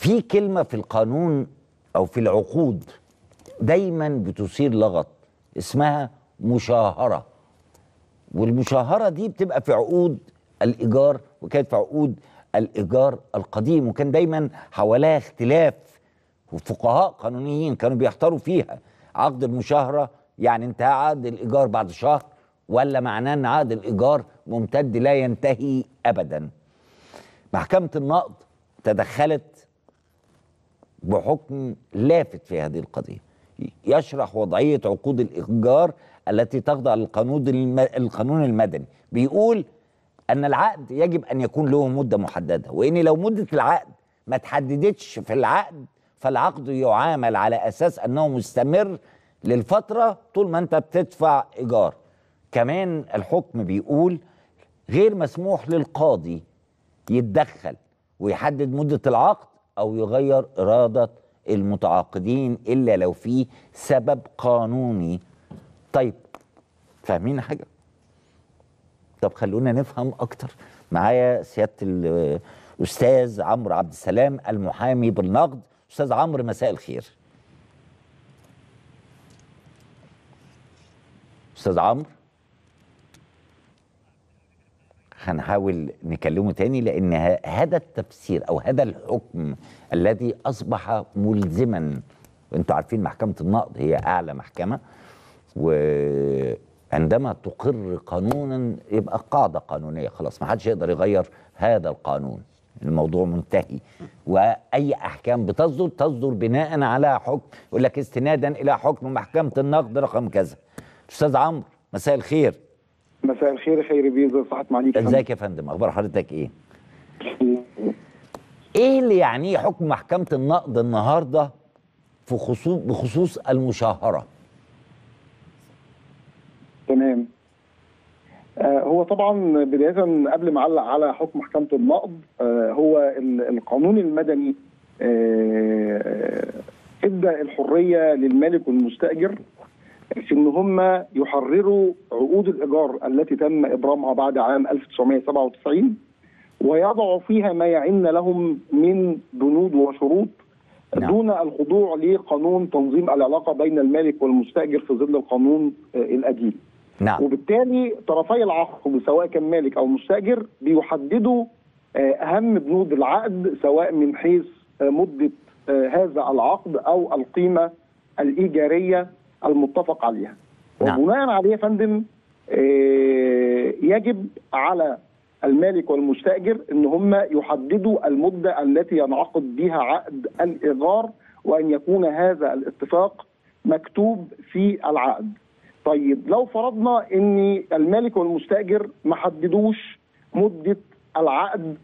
في كلمه في القانون او في العقود دايما بتثير لغط اسمها مشاهره والمشاهره دي بتبقى في عقود الايجار وكانت في عقود الايجار القديم وكان دايما حواليها اختلاف وفقهاء قانونيين كانوا بيحتاروا فيها عقد المشاهره يعني انتهى عقد الايجار بعد شهر ولا معناه ان عقد الايجار ممتد لا ينتهي ابدا محكمه النقض تدخلت بحكم لافت في هذه القضيه يشرح وضعيه عقود الايجار التي تخضع للقانون الم... القانون المدني بيقول ان العقد يجب ان يكون له مده محدده وان لو مده العقد ما تحددتش في العقد فالعقد يعامل على اساس انه مستمر للفتره طول ما انت بتدفع ايجار كمان الحكم بيقول غير مسموح للقاضي يتدخل ويحدد مده العقد او يغير اراده المتعاقدين الا لو في سبب قانوني طيب فاهمين حاجه طب خلونا نفهم اكتر معايا سياده الاستاذ عمرو عبد السلام المحامي بالنقد استاذ عمرو مساء الخير استاذ عمرو هنحاول نكلمه تاني لان هذا التفسير او هذا الحكم الذي اصبح ملزما وانتم عارفين محكمه النقض هي اعلى محكمه وعندما تقر قانونا يبقى قاعده قانونيه خلاص ما حدش يقدر يغير هذا القانون الموضوع منتهي واي احكام بتصدر تصدر بناء على حكم يقول لك استنادا الى حكم محكمه النقد رقم كذا استاذ عمرو مساء الخير مساء الخير خير بيه صحة معاليك ازيك يا فندم اخبار حضرتك ايه ايه اللي يعنيه حكم محكمه النقد النهارده في خصوص بخصوص المشاهره تمام آه هو طبعا بداية قبل ما اعلق على حكم محكمة النقض آه هو القانون المدني آه ادى الحرية للمالك والمستأجر في ان هم يحرروا عقود الايجار التي تم ابرامها بعد عام 1997 ويضعوا فيها ما يعن لهم من بنود وشروط نعم. دون الخضوع لقانون تنظيم العلاقه بين المالك والمستاجر في ظل القانون القديم. نعم. وبالتالي طرفي العقد سواء كان مالك او مستاجر بيحددوا اهم بنود العقد سواء من حيث مده هذا العقد او القيمه الايجاريه المتفق عليها نعم. وبناء عليه يا فندم يجب على المالك والمستاجر ان هم يحددوا المده التي ينعقد بها عقد الايجار وان يكون هذا الاتفاق مكتوب في العقد. طيب لو فرضنا ان المالك والمستاجر ما حددوش مده العقد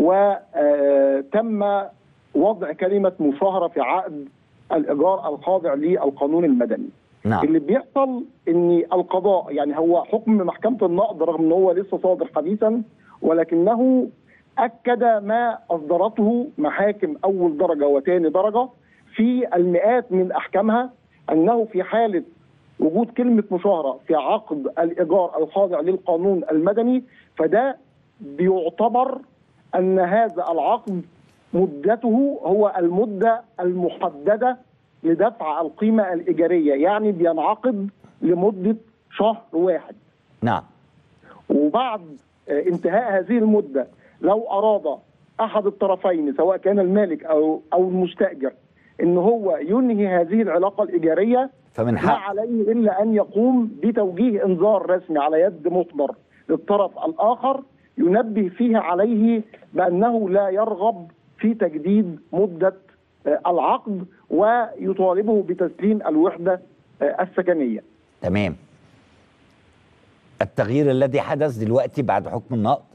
وتم وضع كلمه مشاهره في عقد الايجار الخاضع للقانون المدني. نعم. اللي بيحصل ان القضاء يعني هو حكم محكمه النقض رغم ان هو لسه صادر حديثا ولكنه اكد ما اصدرته محاكم اول درجه وثاني درجه في المئات من احكامها انه في حاله وجود كلمه مشاهره في عقد الايجار الخاضع للقانون المدني فده بيعتبر ان هذا العقد مدته هو المده المحدده لدفع القيمة الإيجارية يعني بينعقد لمدة شهر واحد نعم وبعد انتهاء هذه المدة لو أراد أحد الطرفين سواء كان المالك أو أو المستأجر إن هو ينهي هذه العلاقة الإيجارية فمن حق عليه إلا أن يقوم بتوجيه إنذار رسمي على يد مخبر للطرف الآخر ينبه فيه عليه بأنه لا يرغب في تجديد مدة العقد ويطالبه بتسليم الوحدة السكنية تمام التغيير الذي حدث دلوقتي بعد حكم النقض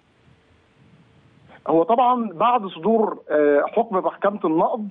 هو طبعا بعد صدور حكم محكمة النقض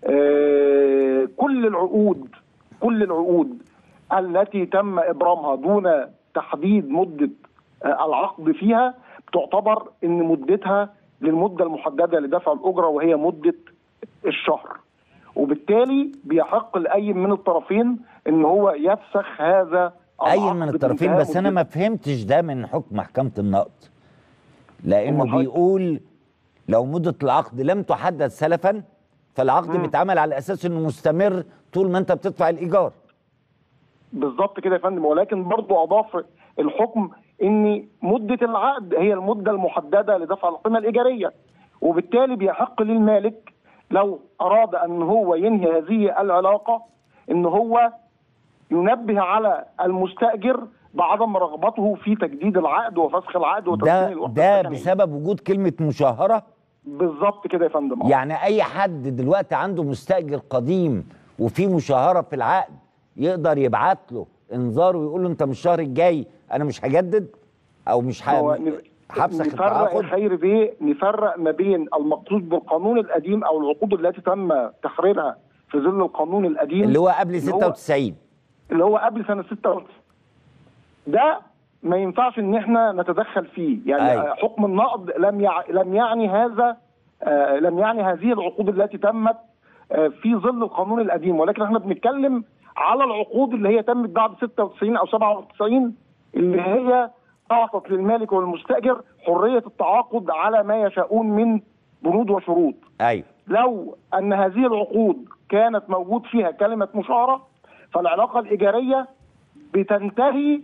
كل العقود كل العقود التي تم إبرامها دون تحديد مدة العقد فيها تعتبر ان مدتها للمدة المحددة لدفع الأجرة وهي مدة الشهر وبالتالي بيحق لاي من الطرفين ان هو يفسخ هذا اي من الطرفين بس انا ما فهمتش ده من حكم محكمه النقض لانه بيقول لو مده العقد لم تحدد سلفا فالعقد مم. بيتعمل على اساس انه مستمر طول ما انت بتدفع الايجار بالظبط كده يا فندم ولكن برضو اضاف الحكم ان مده العقد هي المده المحدده لدفع القيمه الايجاريه وبالتالي بيحق للمالك لو اراد ان هو ينهي هذه العلاقه ان هو ينبه على المستاجر بعدم رغبته في تجديد العقد وفسخ العقد وتسليم ده الوحده ده السكنية. بسبب وجود كلمه مشاهره بالظبط كده يا فندم آه. يعني اي حد دلوقتي عنده مستاجر قديم وفي مشاهره في العقد يقدر يبعت له انذار ويقول له انت من الشهر الجاي انا مش هجدد او مش هو ه- نف- هفسخ نفرق التعاقد الخير بيه نفرق ما بين المقصود بالقانون القديم او العقود التي تم تحريرها في ظل القانون القديم اللي هو قبل اللي هو- 96 اللي هو قبل سنه 96 ده ما ينفعش ان احنا نتدخل فيه يعني أيوة. أيوة. حكم النقض لم يع... لم يعني هذا آه لم يعني هذه العقود التي تمت آه في ظل القانون القديم ولكن احنا بنتكلم على العقود اللي هي تمت بعد 96 او 97 اللي هي اعطت للمالك والمستاجر حريه التعاقد على ما يشاءون من بنود وشروط ايوه لو ان هذه العقود كانت موجود فيها كلمه مشاره فالعلاقه الايجاريه بتنتهي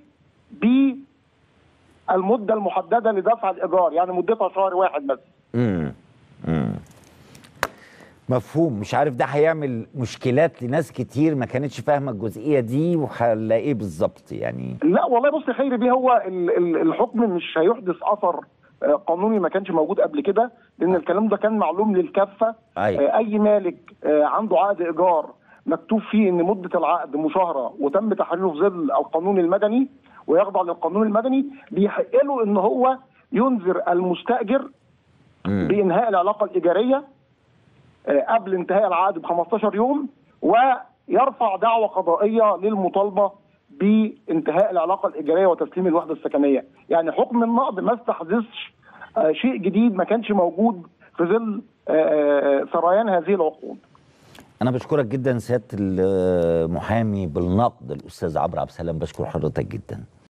بالمده المحدده لدفع الايجار يعني مدتها شهر واحد بس امم امم مفهوم مش عارف ده هيعمل مشكلات لناس كتير ما كانتش فاهمه الجزئيه دي وهنلاقيه بالظبط يعني لا والله بص يا خيري بيه هو ال- ال- الحكم مش هيحدث اثر آه، قانوني ما كانش موجود قبل كده لان الكلام ده كان معلوم للكافه أيوة. آه، اي مالك آه، عنده عقد ايجار مكتوب فيه ان مده العقد مشاهره وتم تحريره في ظل القانون المدني ويخضع للقانون المدني بيحق له ان هو ينذر المستاجر مم. بانهاء العلاقه الايجاريه آه، قبل انتهاء العقد ب 15 يوم ويرفع دعوى قضائيه للمطالبه بانتهاء العلاقه الايجاريه وتسليم الوحده السكنيه، يعني حكم النقض ما استحدثش آه، شيء جديد ما كانش موجود في ظل آه، آه، سريان هذه العقود. انا بشكرك جدا سياده المحامي بالنقد الاستاذ عمرو عبد السلام بشكر حضرتك جدا